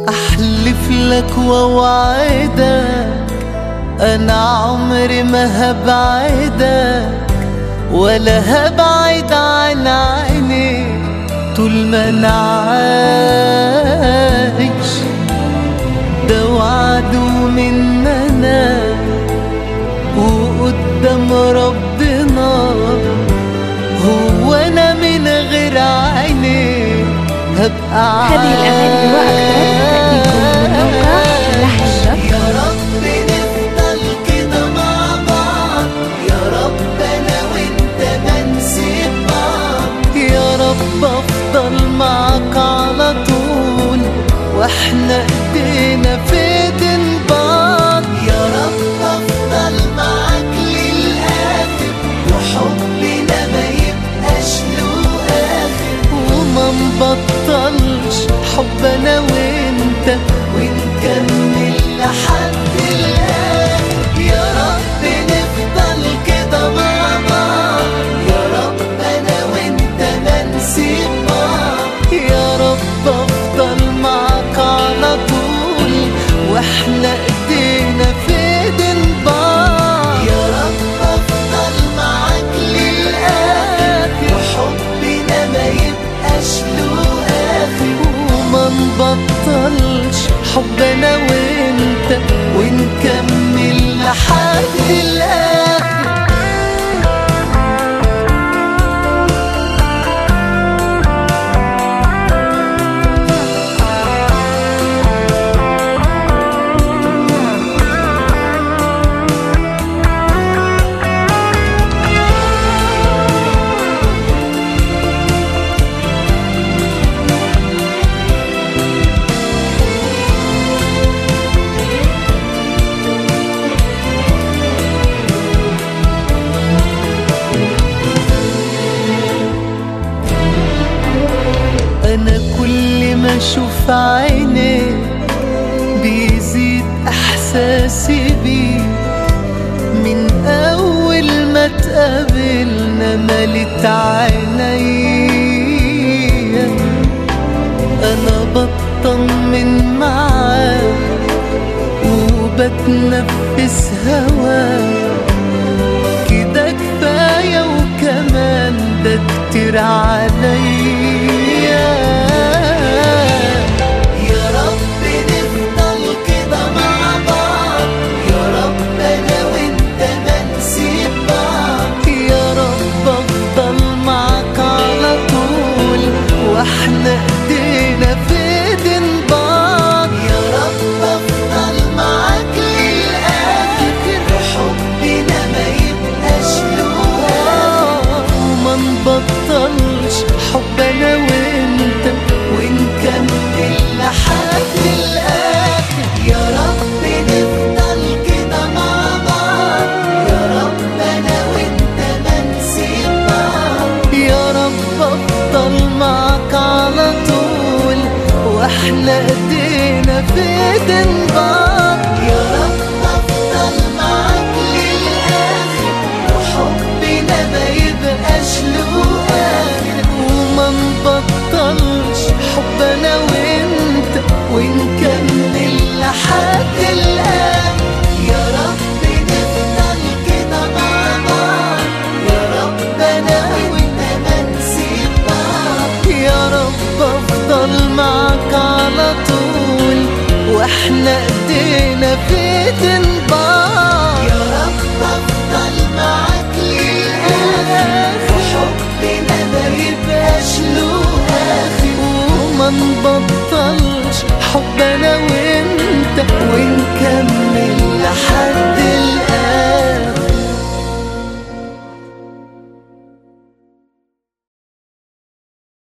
احلف لك واوعدك انا عمري ما هبعدك ولا هبعد عن عينيك طول ما انا عايش ده وعد مننا وقدام ربنا هو انا من غير عينيك هبقى هذه الأغاني وأكثر تأتيكم من موقع لحن دوت يا رب نفضل كده مع بعض يا رب انا وانت ما نسيب بعض يا رب افضل معاك على طول واحنا ايدينا في ايدين بعض يا رب افضل معاك للاخر وحبنا ما يبقاش له اخر وما نبطلش حب انا وانت ونكمل لحد الاخر يا رب نفضل كده مع بعض يا رب انا وانت ما نسيب بعض يا رب افضل معاك على طول واحنا ايدينا في ايدين بعض يا رب افضل معاك للاخر وحبنا ما يبقاش له اخر وما نبطلش حبنا وانت ونكمل لحد الاخر انا كل ما اشوف عينيك بيزيد احساسي بيك من اول ما تقابلنا ملت عينيا انا بطمن معاك وبتنفس هواك كده كفاية وكمان ده كتير عليا يا رب نفضل كده مع بعض يا رب انا وانت ما نسيب بعض يا رب افضل معاك على طول واحنا ايدينا في ايدين بعض يا رب افضل معاك للاخر وحبنا ما يبقاش له وما نبطلش حبنا وانت ونكمل لحد الاخر يا رب نفضل كده مع بعض يا رب انا وانت ما نسيب بعض يا رب افضل معاك على طول واحنا ايدينا في ايدين بعض يا رب افضل معاك للاخر وحبنا ما يبقاش له اخر وما نبطلش حبنا وانت ونكمل لحد الاخر يا رب نفضل كده مع بعض يا رب انا وانت ما نسيب بعض يا رب افضل معاك على طول واحنا ايدينا في ايدين بعض يا رب افضل معاك للاخر وحبنا ما يبقاش له اخر وما نبطلش حبنا وانت ونكمل لحد